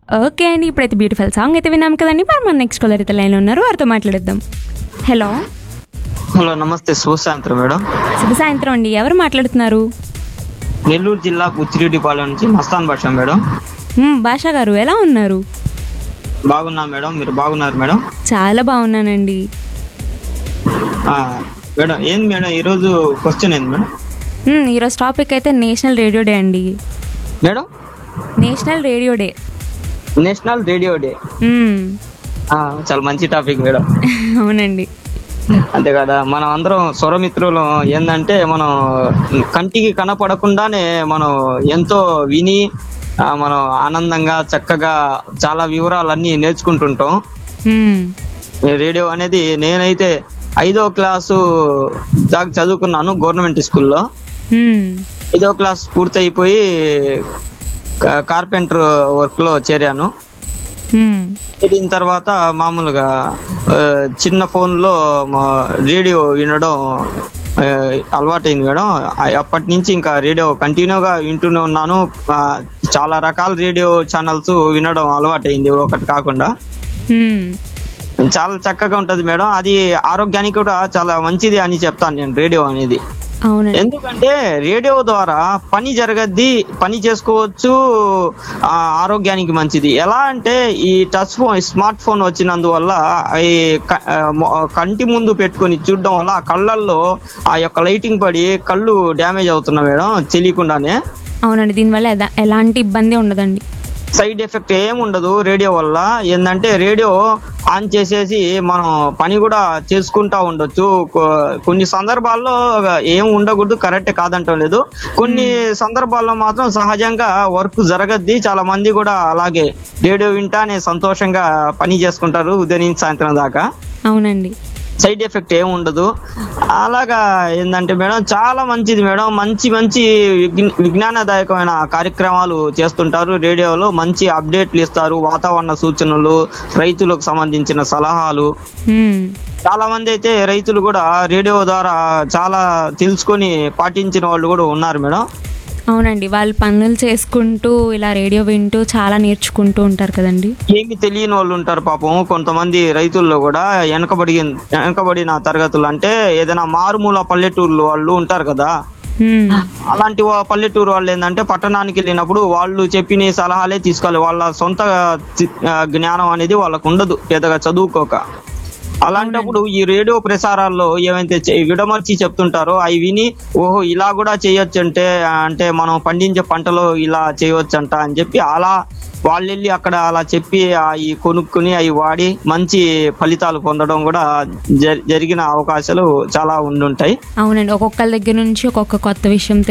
Okay అండి ఇప్పుడైతే beautiful song అయితే విన్నాం కదండి మరి మన నెక్స్ట్ కాలర్ అయితే లైన్లో ఉన్నారు వారితో మాట్లాడేద్దాం హలో హలో నమస్తే శుభ సాయంత్రం మేడం శుభ సాయంత్రం అండి ఎవరు మాట్లాడుతున్నారు నెల్లూరు జిల్లా బుచ్చిరెడ్డిపాలెం నుంచి మస్తాన్ భాష మేడం మ్మ్, భాషా గారు ఎలా ఉన్నారు బాగున్నా మేడం మీరు బాగున్నారు మేడం చాలా బాగున్నానండి ఆ, మేడం ఏంది మేడం ఈరోజు క్వశ్చన్ ఏంది మేడం మ్మ్, ఈరోజు టాపిక్ అయితే నేషనల్ రేడియో డే అండి madam national radio day national radio day మ్మ్, ఆ, చాలా మంచి టాపిక్ మేడం అవునండి అంతే కదా మనం అందరం స్వరమిత్రులు ఏంటంటే మనం కంటికి కనపడకుండానే మనం ఎంతో విని ఆ, మనం ఆనందంగా చక్కగా చాలా వివరాలన్నీ నేర్చుకుంటుంటాం మ్మ్, ఈ రేడియో అనేది నేనైతే ఐదో క్లాసు దాకా చదువుకున్నాను గవర్నమెంట్ స్కూల్లో మ్మ్, ఐదో క్లాస్ పూర్తయిపోయి కా- కార్పెంటర్ వర్క్ లో చేరాను మ్మ్, చేరిన తర్వాత మామూలుగా ఆ, చిన్న ఫోన్ లో మా రేడియో వినడం ఆ, అలవాటైంది మేడం ఆ- అప్పటి నుంచి ఇంకా రేడియో కంటిన్యూగా వింటూనే ఉన్నాను ఆ, చాలా రకాల రేడియో ఛానల్స్ వినడం అలవాటైంది ఒకటి కాకుండా మ్మ్. చాలా చక్కగా ఉంటది మేడం అది ఆరోగ్యానికి కూడా చాలా మంచిది అని చెప్తాను నేను రేడియో అనేది అవునండి ఎందుకంటే రేడియో ద్వారా పని జరగద్ది పని చేసుకోవచ్చు ఆ, ఆరోగ్యానికి మంచిది ఎలా అంటే ఈ టచ్ ఫోన్ స్మార్ట్ ఫోన్ వచ్చినందువల్ల ఈ క- ఆ, మొ- కంటి ముందు పెట్టుకొని చూడడం వల్ల ఆ కళ్ళల్లో ఆ యొక్క లైటింగ్ పడి కళ్ళు డ్యామేజ్ అవుతున్నాయి మేడం తెలియకుండానే అవునండి దీనివల్ల ఎదా- ఎలాంటి ఇబ్బంది ఉండదండి సైడ్ ఎఫెక్ట్ ఏం ఉండదు రేడియో వల్ల ఏంటంటే రేడియో ఆన్ చేసేసి మనం పని కూడా చేసుకుంటా ఉండొచ్చు కొ- కొన్ని సందర్భాల్లో ఏం ఉండకూడదు కరెక్ట్ కాదంటం లేదు కొన్ని సందర్భాల్లో మాత్రం సహజంగా వర్క్ జరగద్ది చాలా మంది కూడా అలాగే రేడియో వింటానే సంతోషంగా పని చేసుకుంటారు ఉదయం నుంచి సాయంత్రం దాకా అవునండి సైడ్ ఎఫెక్ట్ ఏం ఉండదు అలాగా ఏంటంటే మేడం చాలా మంచిది మేడం మంచి మంచి విజ్ఞ- విజ్ఞానదాయకమైన కార్యక్రమాలు చేస్తుంటారు రేడియోలో మంచి అప్డేట్లు ఇస్తారు వాతావరణ సూచనలు రైతులకు సంబంధించిన సలహాలు మ్మ్. చాలా మంది అయితే రైతులు కూడా రేడియో ద్వారా చాలా తెలుసుకొని పాటించిన వాళ్ళు కూడా ఉన్నారు మేడం అవునండి వాళ్ళు పనులు చేసుకుంటూ ఇలా రేడియో వింటూ చాలా నేర్చుకుంటూ ఉంటారు కదండి ఏమి తెలియని వాళ్ళు ఉంటారు పాపం కొంతమంది రైతుల్లో కూడా వెనకబడి వెనకబడిన తరగతులు అంటే ఏదైనా మారుమూల పల్లెటూర్లు వాళ్ళు ఉంటారు కదా మ్మ్. అలాంటి వా- పల్లెటూరు వాళ్ళు ఏంటంటే పట్టణానికి వెళ్ళినప్పుడు వాళ్ళు చెప్పిన సలహాలే తీసుకోవాలి వాళ్ళ సొంత చి- ఆ, జ్ఞానం అనేది వాళ్ళకు ఉండదు పెద్దగా చదువుకోక అలాంటప్పుడు ఈ రేడియో ప్రసారాల్లో ఏమైతే చె- విడమర్చి చెప్తుంటారో అవి విని ఓహో ఇలా కూడా చేయొచ్చు అంటే అంటే మనం పండించే పంటలో ఇలా చేయొచ్చంట అని చెప్పి అలా వాళ్ళు వెళ్ళి అక్కడ అలా చెప్పి అవి కొనుక్కుని అవి వాడి మంచి ఫలితాలు పొందడం కూడా జరి- జరిగిన అవకాశాలు చాలా ఉండుంటాయి అవునండి ఒక్కొక్కరి దగ్గర నుంచి ఒక్కొక్క కొత్త విషయం